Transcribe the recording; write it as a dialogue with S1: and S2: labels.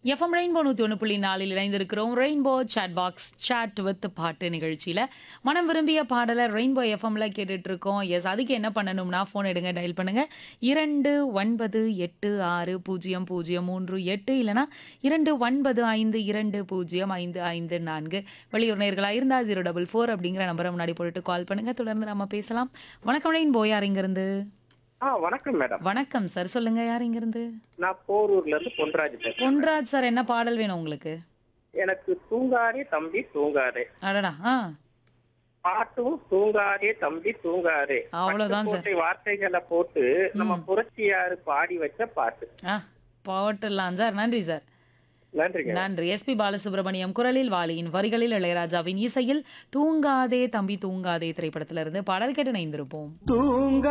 S1: FM rainbow நூற்றி ஒன்று புள்ளி நாலில் இணைந்திருக்கிறோம் rainbow chat box chat with பாட்டு நிகழ்ச்சியில் மனம் விரும்பிய பாடலை ரெயின்போ எஃப்எம்ல கேட்டுட்டு இருக்கோம் எஸ் அதுக்கு என்ன பண்ணணும்னா ஃபோன் எடுங்க டயல் பண்ணுங்க இரண்டு ஒன்பது எட்டு ஆறு பூஜ்ஜியம் பூஜ்ஜியம் மூன்று எட்டு இல்லைனா இரண்டு ஒன்பது ஐந்து இரண்டு பூஜ்ஜியம் ஐந்து ஐந்து நான்கு வெளியூர் நேர்களாக இருந்தால் ஜீரோ டபுள் ஃபோர் அப்படிங்கிற நம்பரை முன்னாடி போட்டுட்டு கால் பண்ணுங்க தொடர்ந்து நம்ம பேசலாம் வணக்கம் ரெயின்போ யார் இங்கிருந்து
S2: ஆ வணக்கம் மேடம்
S1: வணக்கம் சார் சொல்லுங்க யார் இங்கிருந்து
S2: நான் போரூர்ல இருந்து பொன்ராஜ் பேசுறேன்
S1: பொன்ராஜ் சார் என்ன பாடல் வேணும் உங்களுக்கு
S2: எனக்கு தூங்காதே தம்பி தூங்காதே
S1: அடடா ஆ
S2: பாட்டும் தூங்காதே தம்பி தூங்காதே
S1: அவ்வளவுதான் சார்.
S2: பட்டுக்கோட்டை வார்த்தைகளை போட்டு நம்ம புரட்சியாரு பாடி வச்ச பாட்டு
S1: ஆ போட்டுடலாம் சார் நன்றி சார்
S2: நன்றிங்க
S1: நன்றி எஸ்பி பாலசுப்ரமணியம் குரலில் வாலியின் வரிகளில் இளையராஜாவின் இசையில் தூங்காதே தம்பி தூங்காதே திரைப்படத்திலிருந்து பாடல் கேட்டு இணைந்திருப்போம்
S3: தூங்க